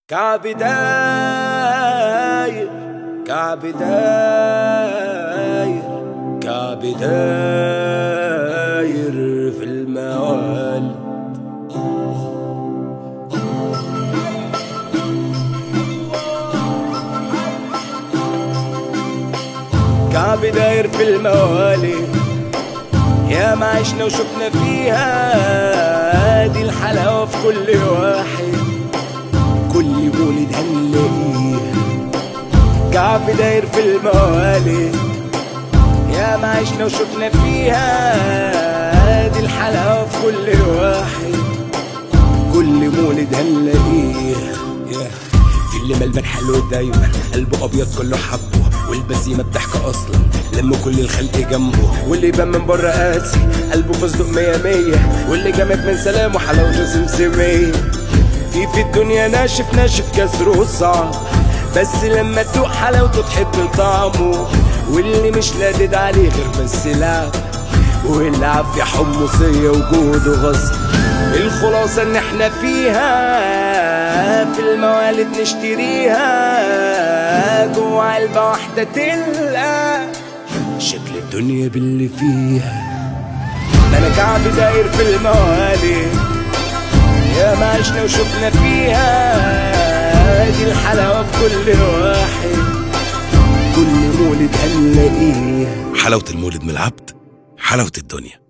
كعب داير كعب داير كعب داير في الموال كعب داير في الموالي يا ما عشنا وشفنا فيها دي الحلاوة في كل واحد كل مولد هنلاقيه كعب داير في الموالي يا ما عشنا وشفنا فيها دي الحلاوة في كل واحد كل مولد هنلاقيه yeah. في اللي ملمن حلو دايما قلبه ابيض كله حبه والبسيمه بتحكي اصلا لما كل الخلق جنبه واللي يبان من بره قاسي قلبه فصدق مية مية واللي جامد من سلامه حلاوته سمسمية في في الدنيا ناشف ناشف كسره صعب بس لما تدوق حلاوته تحب طعمه واللي مش لادد عليه غير بس لعب والعافية حمصية وجوده غصب الخلاصة ان احنا فيها في الموالد نشتريها جوا علبة واحدة تلقى شكل الدنيا باللي فيها ده انا كعب داير في الموالد يا ما عشنا وشفنا فيها دي الحلاوة في كل واحد كل مولد هنلاقيه حلاوة المولد من العبد حلاوة الدنيا